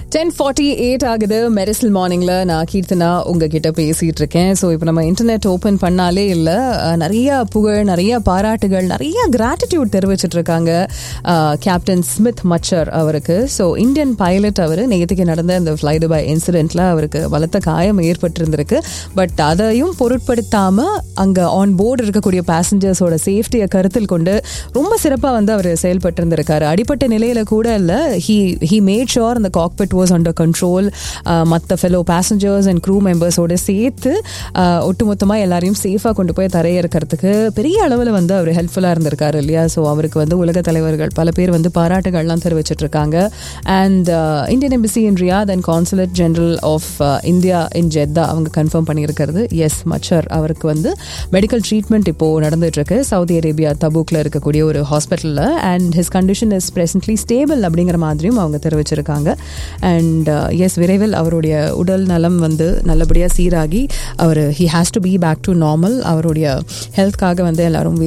ten forty eight ஆகுது மெரிசல் மார்னிங்ல நான் கீர்த்தனா உங்ககிட்ட பேசிட்டு இருக்கேன் ஸோ இப்போ நம்ம இன்டர்நெட் ஓப்பன் பண்ணாலே இல்லை நிறைய புகழ் நிறைய பாராட்டுகள் நிறைய கிராட்டிடியூட் தெரிவிச்சிட்டு இருக்காங்க கேப்டன் ஸ்மித் மச்சர் அவருக்கு ஸோ இந்தியன் பைலட் அவர் நேற்றுக்கு நடந்த இந்த ஃப்ளைடு பை இன்சிடென்ட்ல அவருக்கு பலத்த காயம் ஏற்பட்டிருந்திருக்கு பட் அதையும் பொருட்படுத்தாம அங்க ஆன் போர்டு இருக்கக்கூடிய பேசஞ்சர்ஸோட சேஃப்டியை கருத்தில் கொண்டு ரொம்ப சிறப்பாக வந்து அவர் செயல்பட்டு இருந்திருக்காரு அடிப்பட்ட நிலையில கூட இல்லை ஹி ஹி மேட் ஷோர் அந்த காக்பிட் வாஸ் அண்டர் கண்ட்ரோல் மற்ற ஃபெலோ பேசஞ்சர்ஸ் அண்ட் க்ரூ மெம்பர்ஸோட சேர்த்து ஒட்டுமொத்தமாக எல்லாரையும் சேஃபாக கொண்டு போய் தரையிறக்கிறதுக்கு பெரிய அளவில் வந்து அவர் ஹெல்ப்ஃபுல்லாக இருந்திருக்காரு இல்லையா ஸோ அவருக்கு வந்து உலக தலைவர்கள் பல பேர் வந்து பாராட்டுகள்லாம் தெரிவிச்சிட்டு இருக்காங்க and Indian embassy in Riyadh and consulate general of India in Jeddah அவங்க கன்ஃபார்ம் பண்ணியிருக்கிறது எஸ் மச்சர் அவருக்கு வந்து மெடிக்கல் ட்ரீட்மெண்ட் இப்போ நடந்துட்டு இருக்கு சவுதி அரேபியா தபூக்ல இருக்கக்கூடிய ஒரு ஹாஸ்பிட்டலில் and his condition is presently stable அப்படிங்கிற மாதிரியும் அவங்க தெரிவிச்சிருக்காங்க அண்ட் எஸ் விரைவில் அவருடைய உடல் நலம் வந்து நல்லபடியாக சீராகி அவர் he has to be back to normal அவருடைய ஹெல்த்காக வந்து எல்லாரும்